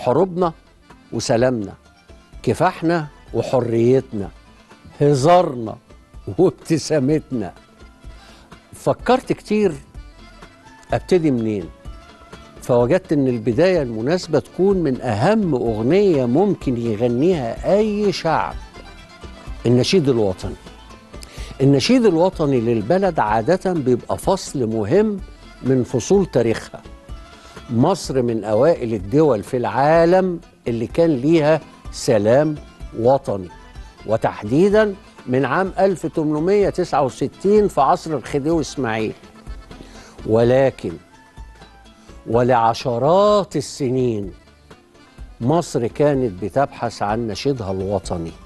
حروبنا وسلامنا كفاحنا وحريتنا هزارنا وابتسامتنا فكرت كتير ابتدي منين فوجدت ان البدايه المناسبه تكون من اهم اغنيه ممكن يغنيها اي شعب النشيد الوطني النشيد الوطني للبلد عاده بيبقى فصل مهم من فصول تاريخها مصر من اوائل الدول في العالم اللي كان ليها سلام وطني وتحديدا من عام 1869 في عصر الخديوي اسماعيل ولكن ولعشرات السنين مصر كانت بتبحث عن نشيدها الوطني